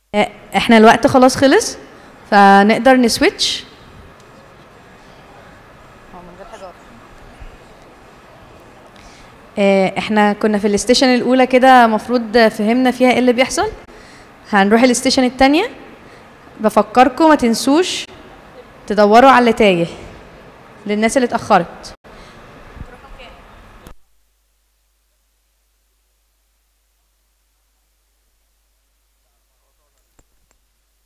آه، احنا الوقت خلاص خلص فنقدر نسويتش آه، احنا كنا في الاستيشن الاولى كده مفروض فهمنا فيها ايه اللي بيحصل هنروح الاستيشن التانية بفكركم ما تنسوش تدوروا على اللي تايه للناس اللي اتأخرت